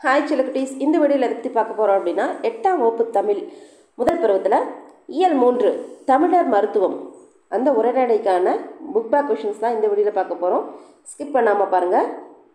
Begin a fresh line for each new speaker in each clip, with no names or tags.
hi சிலக்குட்டீஸ் இந்த வீடியோவில் எதை பற்றி பார்க்க போகிறோம் அப்படின்னா எட்டாம் வகுப்பு தமிழ் முதல் பருவத்தில் இயல் மூன்று தமிழர் மருத்துவம் அந்த உரைநடைக்கான புக் பேக் கொஷின்ஸ் தான் இந்த வீடியோவில் பார்க்க போகிறோம் ஸ்கிப் பண்ணாமல் பாருங்கள்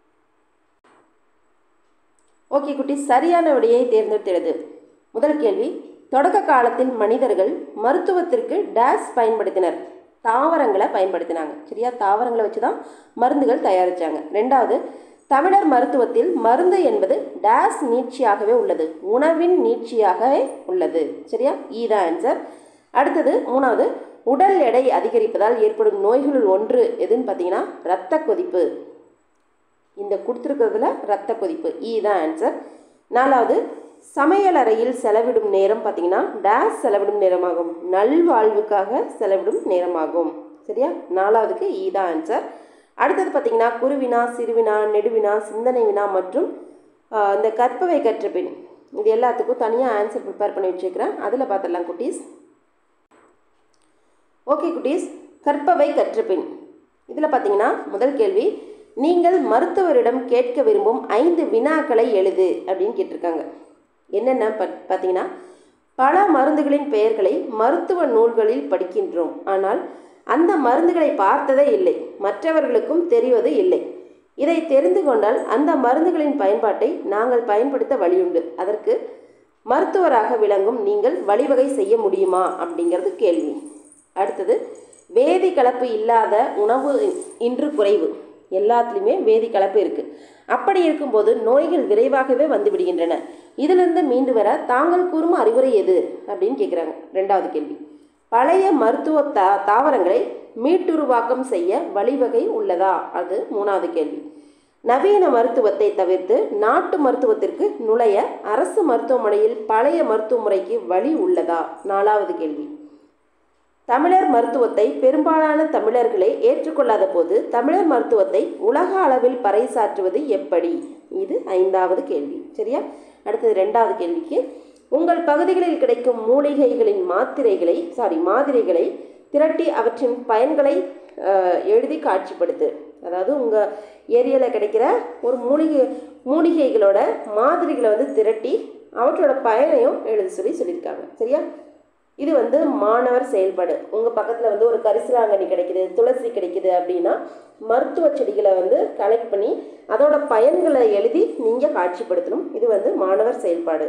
ஓகே குட்டி சரியான விடையை தேர்ந்தெடுத்து முதல் கேள்வி தொடக்க காலத்தில் மனிதர்கள் மருத்துவத்திற்கு டேஸ் பயன்படுத்தினர் தாவரங்களை பயன்படுத்தினாங்க சரியா தாவரங்களை வச்சு தான் மருந்துகள் தயாரித்தாங்க ரெண்டாவது தமிழர் மருத்துவத்தில் மருந்து என்பது டேஸ் நீட்சியாகவே உள்ளது உணவின் நீட்சியாகவே உள்ளது சரியா ஈதான் ஆன்சர் அடுத்தது மூணாவது உடல் எடை அதிகரிப்பதால் ஏற்படும் நோய்களுள் ஒன்று எதுன்னு பார்த்தீங்கன்னா இரத்த கொதிப்பு இந்த கொடுத்துருக்கிறதுல இரத்த கொதிப்பு இ தான் ஆன்சர் நாலாவது சமையல் அறையில் செலவிடும் நேரம் பார்த்தீங்கன்னா டேஸ் செலவிடும் நேரமாகும் நல்வாழ்வுக்காக செலவிடும் நேரமாகும் சரியா நாலாவதுக்கு இ தான் ஆன்சர் அடுத்தது பார்த்தீங்கன்னா குருவினா சிறுவினா நெடுவினா சிந்தனை வினா மற்றும் ஆஹ், இந்த கற்பவை கற்ற பின் இது எல்லாத்துக்கும் தனியாக ஆன்சர் ப்ரிப்பேர் பண்ணி வச்சுருக்கிறேன் அதில் பார்த்துடலாம் குட்டீஸ் ஓகே குட்டீஸ் கற்பவை கற்ற பின் இதில் பார்த்தீங்கன்னா முதல் கேள்வி நீங்கள் மருத்துவரிடம் கேட்க விரும்பும் ஐந்து வினாக்களை எழுது அப்படின்னு கேட்டிருக்காங்க என்னென்ன பத் பார்த்தீங்கன்னா பல மருந்துகளின் பெயர்களை மருத்துவ நூல்களில் படிக்கின்றோம் ஆனால் அந்த மருந்துகளை பார்த்ததே இல்லை மற்றவர்களுக்கும் தெரிவது இல்லை இதை தெரிந்து கொண்டால் அந்த மருந்துகளின் பயன்பாட்டை நாங்கள் பயன்படுத்த வழியுண்டு அதற்கு மருத்துவராக விளங்கும் நீங்கள் வழிவகை செய்ய முடியுமா அப்படிங்கிறது கேள்வி அடுத்தது வேதி கலப்பு இல்லாத உணவு இன்று குறைவு எல்லாத்துலேயுமே வேதி கலப்பு இருக்குது அப்படி இருக்கும்போது நோய்கள் விரைவாகவே வந்து விடுகின்றன இதிலிருந்து மீண்டு வர தாங்கள் கூறும் அறிவுரை எது அப்படின்னு கேட்குறாங்க ரெண்டாவது கேள்வி பழைய மருத்துவ தா தாவரங்களை மீட்டுருவாக்கம் செய்ய வழிவகை உள்ளதா அது மூணாவது கேள்வி நவீன மருத்துவத்தை தவிர்த்து நாட்டு மருத்துவத்திற்கு நுழைய அரசு மருத்துவமனையில் பழைய மருத்துவ முறைக்கு வழி உள்ளதா நாலாவது கேள்வி தமிழர் மருத்துவத்தை பெரும்பாலான தமிழர்களே ஏற்றுக்கொள்ளாத போது தமிழர் மருத்துவத்தை உலக அளவில் பறைசாற்றுவது எப்படி இது ஐந்தாவது கேள்வி சரியா அடுத்தது ரெண்டாவது கேள்விக்கு உங்கள் பகுதிகளில் கிடைக்கும் மூலிகைகளின் மாத்திரைகளை சாரி மாதிரிகளை திரட்டி அவற்றின் பயன்களை அஹ், எழுதி காட்சிப்படுத்து அதாவது உங்கள் ஏரியாவில் கிடைக்கிற ஒரு மூலிகை மூலிகைகளோட மாதிரிகளை வந்து திரட்டி அவற்றோட பயனையும் எழுத சொல்லி சொல்லியிருக்காங்க சரியா இது வந்து மாணவர் செயல்பாடு உங்கள் பக்கத்தில் வந்து ஒரு கரிசலாங்கண்ணி கிடைக்குது துளசி கிடைக்குது அப்படின்னா மருத்துவ செடிகளை வந்து கலெக்ட் பண்ணி அதோட பயன்களை எழுதி நீங்கள் காட்சிப்படுத்தணும் இது வந்து மாணவர் செயல்பாடு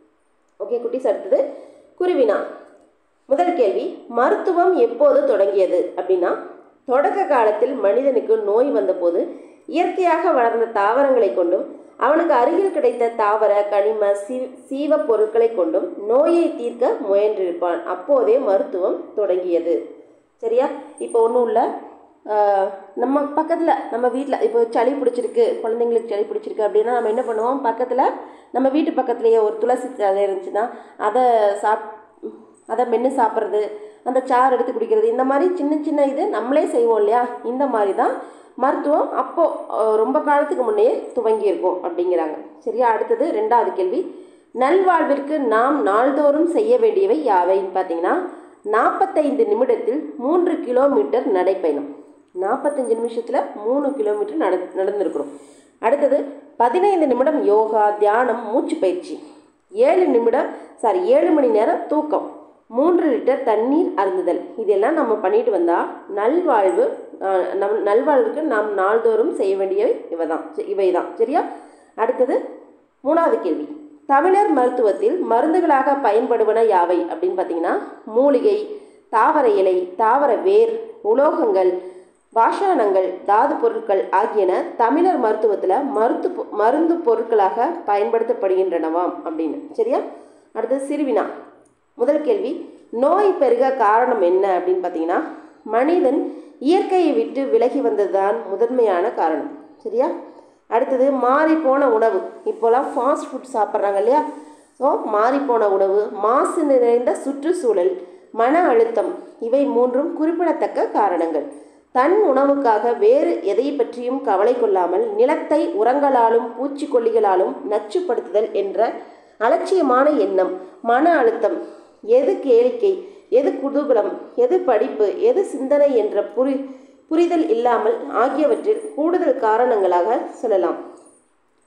ஓகே குட்டீஸ் அடுத்தது குருவினா முதல் கேள்வி மருத்துவம் எப்போது தொடங்கியது அப்படின்னா தொடக்க காலத்தில் மனிதனுக்கு நோய் வந்தபோது இயற்கையாக வளர்ந்த தாவரங்களை கொண்டும் அவனுக்கு அருகில் கிடைத்த தாவர கனிம சீ சீவ பொருட்களை கொண்டும் நோயை தீர்க்க முயன்றிருப்பான் அப்போதே மருத்துவம் தொடங்கியது சரியா இப்போ ஒன்றும் இல்லை ஆஹ், நம்ம பக்கத்தில் நம்ம வீட்டில் இப்போ சளி பிடிச்சிருக்கு குழந்தைங்களுக்கு சளி பிடிச்சிருக்கு அப்படின்னா நம்ம என்ன பண்ணுவோம் பக்கத்தில் நம்ம வீட்டு பக்கத்துலேயே ஒரு துளசி தழை இருந்துச்சுன்னா அதை சாப் அதை மென்று சாப்பிட்றது அந்த சாறு எடுத்து குடிக்கிறது இந்த மாதிரி சின்ன சின்ன இது நம்மளே செய்வோம் இல்லையா இந்த மாதிரி தான் மருத்துவம் அப்போது ரொம்ப காலத்துக்கு முன்னே துவங்கியிருக்கும் அப்படிங்கிறாங்க சரியா அடுத்தது ரெண்டாவது கேள்வி நல்வாழ்விற்கு நாம் நாள்தோறும் செய்ய வேண்டியவை யாவைன்னு பார்த்தீங்கன்னா நாற்பத்தைந்து நிமிடத்தில் மூன்று கிலோமீட்டர் நடைப்பயணம் நாற்பத்தஞ்சு நிமிஷத்தில் மூணு கிலோமீட்டர் நட நடந்திருக்கிறோம் அடுத்தது பதினைந்து நிமிடம் யோகா தியானம் மூச்சு பயிற்சி ஏழு நிமிடம் சாரி ஏழு மணி நேரம் தூக்கம் மூன்று லிட்டர் தண்ணீர் அருந்துதல் இதெல்லாம் நம்ம பண்ணிட்டு வந்தால் நல்வாழ்வு ஆஹ், நம் நல்வாழ்வுக்கு நாம் நாள்தோறும் செய்ய வேண்டியவை இவை தான் இவை தான் சரியா அடுத்தது மூணாவது கேள்வி தமிழர் மருத்துவத்தில் மருந்துகளாக பயன்படுவன யாவை அப்படின்னு பார்த்தீங்கன்னா மூலிகை தாவர இலை தாவர வேர் உலோகங்கள் பாஷாணங்கள் தாது பொருட்கள் ஆகியன தமிழர் மருத்துவத்தில் மருத்து பொ- மருந்து பொருட்களாக பயன்படுத்தப்படுகின்றனவாம் அப்படின்னு சரியா அடுத்தது சிறுவினா முதல் கேள்வி நோய் பெருக காரணம் என்ன அப்படின்னு பார்த்தீங்கன்னா மனிதன் இயற்கையை விட்டு விலகி வந்ததுதான் முதன்மையான காரணம் சரியா அடுத்தது மாறிப்போன உணவு இப்போலாம் ஃபாஸ்ட் ஃபுட் சாப்பிட்றாங்க இல்லையா ஸோ மாறிப்போன உணவு மாசு நிறைந்த சுற்றுச்சூழல் மன அழுத்தம் இவை மூன்றும் குறிப்பிடத்தக்க காரணங்கள் தன் உணவுக்காக வேறு எதை பற்றியும் கவலை கொள்ளாமல் நிலத்தை உரங்களாலும் பூச்சிக்கொல்லிகளாலும் நச்சுப்படுத்துதல் என்ற அலட்சியமான எண்ணம் மன அழுத்தம் எது கேளிக்கை எது குதூகலம் எது படிப்பு எது சிந்தனை என்ற புரி புரிதல் இல்லாமல் ஆகியவற்றில் கூடுதல் காரணங்களாக சொல்லலாம்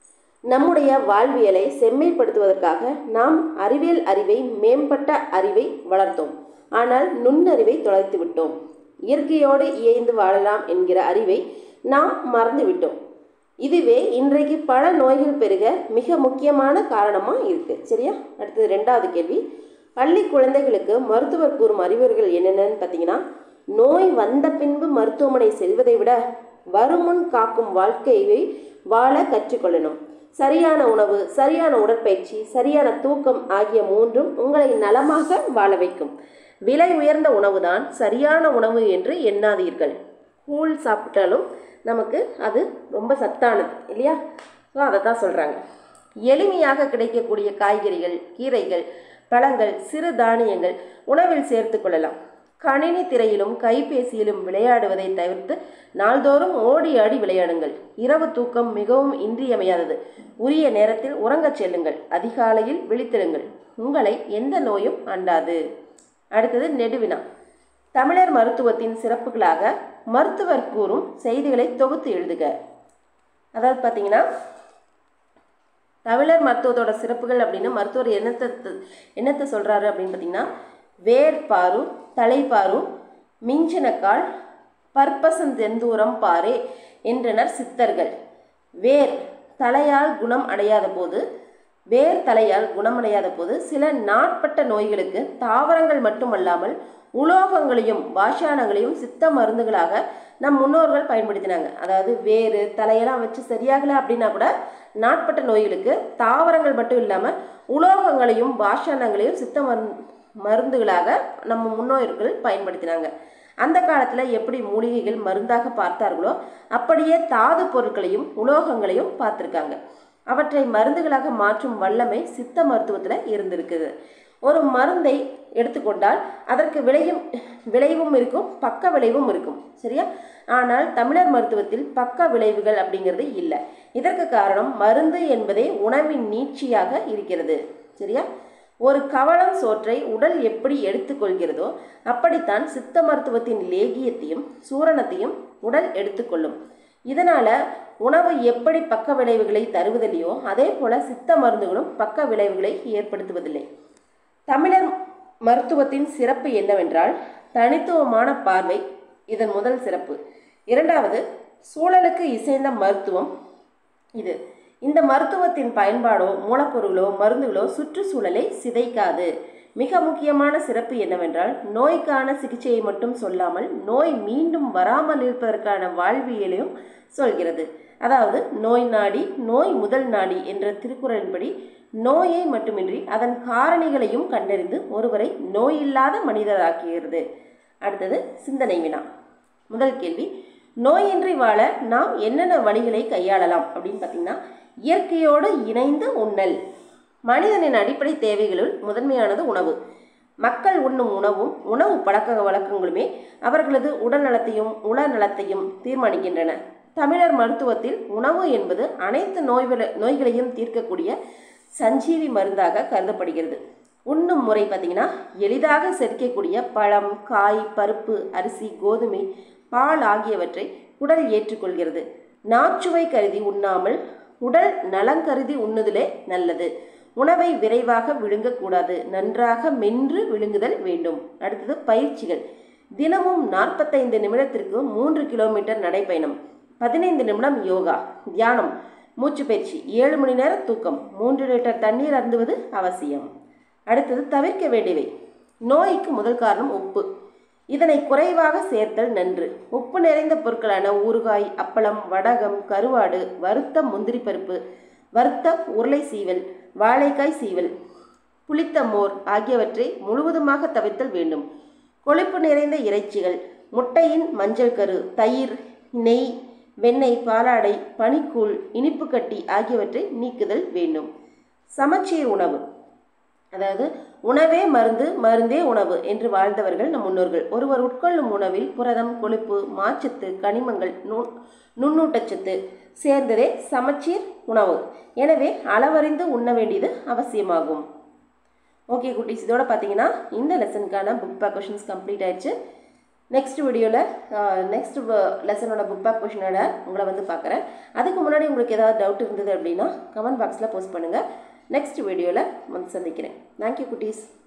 நம்முடைய வாழ்வியலை செம்மைப்படுத்துவதற்காக நாம் அறிவியல் அறிவை மேம்பட்ட அறிவை வளர்த்தோம் ஆனால் நுண்ணறிவை தொலைத்து விட்டோம் இயற்கையோடு இயைந்து வாழலாம் என்கிற அறிவை நாம் மறந்துவிட்டோம் இதுவே இன்றைக்கு பல நோய்கள் பெருக மிக முக்கியமான காரணமாக இருக்குது சரியா அடுத்தது ரெண்டாவது கேள்வி பள்ளி குழந்தைகளுக்கு மருத்துவர் கூறும் அறிவுரைகள் என்னென்னு பார்த்தீங்கன்னா நோய் வந்த பின்பு மருத்துவமனை செல்வதை விட வருமுன் காக்கும் வாழ்க்கையை வாழ கற்றுக்கொள்ளணும் சரியான உணவு சரியான உடற்பயிற்சி சரியான தூக்கம் ஆகிய மூன்றும் உங்களை நலமாக வாழ வைக்கும் விலை உயர்ந்த உணவுதான் சரியான உணவு என்று எண்ணாதீர்கள் கூழ் சாப்பிட்டாலும் நமக்கு அது ரொம்ப சத்தானது இல்லையா ஸோ அதை தான் சொல்கிறாங்க எளிமையாக கிடைக்கக்கூடிய காய்கறிகள் கீரைகள் பழங்கள் சிறு தானியங்கள் உணவில் சேர்த்து கொள்ளலாம் கணினி திரையிலும் கைபேசியிலும் விளையாடுவதை தவிர்த்து நாள்தோறும் ஓடி ஆடி விளையாடுங்கள் இரவு தூக்கம் மிகவும் இன்றியமையாதது உரிய நேரத்தில் உறங்கச் செல்லுங்கள் அதிகாலையில் விழித்திடுங்கள் உங்களை எந்த நோயும் அண்டாது அடுத்தது நெடுவினா தமிழர் மருத்துவத்தின் சிறப்புகளாக மருத்துவர் கூறும் செய்திகளை தொகுத்து எழுதுக அதாவது பார்த்தீங்கன்னா தமிழர் மருத்துவத்தோட சிறப்புகள் அப்படின்னு மருத்துவர் என்னத்தை என்னத்தை சொல்கிறாரு அப்படின்னு பார்த்தீங்கன்னா வேர்பாரு தலைப்பாரு மிஞ்சினக்கால் பற்பசந்தெந்தூரம் பாரே என்றனர் சித்தர்கள் வேர் தலையால் குணம் அடையாத போது வேர் தலையால் குணமடையாத போது சில நாட்பட்ட நோய்களுக்கு தாவரங்கள் மட்டுமல்லாமல் உலோகங்களையும் பாஷாணங்களையும் சித்த மருந்துகளாக நம் முன்னோர்கள் பயன்படுத்தினாங்க அதாவது வேறு தலையெல்லாம் வச்சு சரியாகலை அப்படின்னா கூட நாட்பட்ட நோய்களுக்கு தாவரங்கள் மட்டும் இல்லாமல் உலோகங்களையும் பாஷாணங்களையும் சித்த மருந்து மருந்துகளாக நம்ம முன்னோர்கள் பயன்படுத்தினாங்க அந்த காலத்தில் எப்படி மூலிகைகள் மருந்தாக பார்த்தார்களோ அப்படியே தாது பொருட்களையும் உலோகங்களையும் பார்த்துருக்காங்க அவற்றை மருந்துகளாக மாற்றும் வல்லமை சித்த மருத்துவத்தில் இருந்திருக்குது ஒரு மருந்தை எடுத்துக்கொண்டால் அதற்கு விளையும் விளைவும் இருக்கும் பக்க விளைவும் இருக்கும் சரியா ஆனால் தமிழர் மருத்துவத்தில் பக்க விளைவுகள் அப்படிங்கிறது இல்லை இதற்கு காரணம் மருந்து என்பதே உணவின் நீட்சியாக இருக்கிறது சரியா ஒரு கவளம் சோற்றை உடல் எப்படி எடுத்துக்கொள்கிறதோ அப்படித்தான் சித்த மருத்துவத்தின் லேகியத்தையும் சூரணத்தையும் உடல் எடுத்துக்கொள்ளும் இதனால உணவு எப்படி பக்க விளைவுகளை தருவதில்லையோ அதே போல சித்த மருந்துகளும் பக்க விளைவுகளை ஏற்படுத்துவதில்லை தமிழர் மருத்துவத்தின் சிறப்பு என்னவென்றால் தனித்துவமான பார்வை இதன் முதல் சிறப்பு இரண்டாவது சூழலுக்கு இசைந்த மருத்துவம் இது இந்த மருத்துவத்தின் பயன்பாடோ மூலப்பொருளோ மருந்துகளோ சுற்றுச்சூழலை சிதைக்காது மிக முக்கியமான சிறப்பு என்னவென்றால் நோய்க்கான சிகிச்சையை மட்டும் சொல்லாமல் நோய் மீண்டும் வராமல் இருப்பதற்கான வாழ்வியலையும் சொல்கிறது அதாவது நோய் நாடி நோய் முதல் நாடி என்ற திருக்குறளின்படி நோயை மட்டுமின்றி அதன் காரணிகளையும் கண்டறிந்து ஒருவரை நோயில்லாத மனிதராக்குகிறது அடுத்தது சிந்தனை வினா முதல் கேள்வி நோயின்றி வாழ நாம் என்னென்ன வழிகளை கையாளலாம் அப்படின்னு பார்த்தீங்கன்னா இயற்கையோடு இணைந்து உண்ணல் மனிதனின் அடிப்படை தேவைகளுள் முதன்மையானது உணவு மக்கள் உண்ணும் உணவும் உணவு பழக்க வழக்கங்களுமே அவர்களது உடல் நலத்தையும் உள நலத்தையும் தீர்மானிக்கின்றன தமிழர் மருத்துவத்தில் உணவு என்பது அனைத்து நோய்கள நோய்களையும் தீர்க்கக்கூடிய சஞ்சீவி மருந்தாக கருதப்படுகிறது உண்ணும் முறை பார்த்திங்கன்னா எளிதாக செரிக்கக்கூடிய பழம் காய் பருப்பு அரிசி கோதுமை பால் ஆகியவற்றை உடல் ஏற்றுக்கொள்கிறது நாச்சுவை கருதி உண்ணாமல் உடல் நலங்கருதி உண்ணுதலே நல்லது உணவை விரைவாக விழுங்கக்கூடாது நன்றாக மென்று விழுங்குதல் வேண்டும் அடுத்தது பயிற்சிகள் தினமும் நாற்பத்தைந்து நிமிடத்திற்கு மூன்று கிலோமீட்டர் நடைப்பயணம் பதினைந்து நிமிடம் யோகா தியானம் மூச்சு பயிற்சி ஏழு மணி நேரம் தூக்கம் மூன்று லிட்டர் தண்ணீர் அருந்துவது அவசியம் அடுத்தது தவிர்க்க வேண்டியவை நோய்க்கு முதல் காரணம் உப்பு இதனை குறைவாக சேர்த்தல் நன்று உப்பு நிறைந்த பொருட்களான ஊறுகாய் அப்பளம் வடகம் கருவாடு வறுத்த முந்திரி பருப்பு வறுத்த உருளை சீவல் வாழைக்காய் சீவல் புளித்த மோர் ஆகியவற்றை முழுவதுமாக தவிர்த்தல் வேண்டும் கொழுப்பு நிறைந்த இறைச்சிகள் முட்டையின் மஞ்சள் கரு தயிர் நெய் வெண்ணெய் பாலாடை பனிக்கூழ் இனிப்பு கட்டி ஆகியவற்றை நீக்குதல் வேண்டும் சமச்சீர் உணவு அதாவது உணவே மருந்து மருந்தே உணவு என்று வாழ்ந்தவர்கள் நம் முன்னோர்கள் ஒருவர் உட்கொள்ளும் உணவில் புரதம் கொழுப்பு மாச்சத்து கனிமங்கள் நு நுண்ணூட்டச்சத்து சேர்ந்ததே சமச்சீர் உணவு எனவே அளவறிந்து உண்ண வேண்டியது அவசியமாகும் ஓகே குட்டீஸ் இதோட பார்த்தீங்கன்னா இந்த லெசனுக்கான புக் பேக் கொஷின்ஸ் கம்ப்ளீட் ஆயிடுச்சு நெக்ஸ்ட் வீடியோவில் நெக்ஸ்ட் லெசனோட புக் பேக் கொஷினோட உங்களை வந்து பார்க்குறேன் அதுக்கு முன்னாடி உங்களுக்கு ஏதாவது டவுட் இருந்தது அப்படின்னா கமெண்ட் பாக்ஸில் போஸ்ட் பண்ணுங்கள் நெக்ஸ்ட் வீடியோவில் வந்து சந்திக்கிறேன் தேங்க்யூ குட்டீஸ்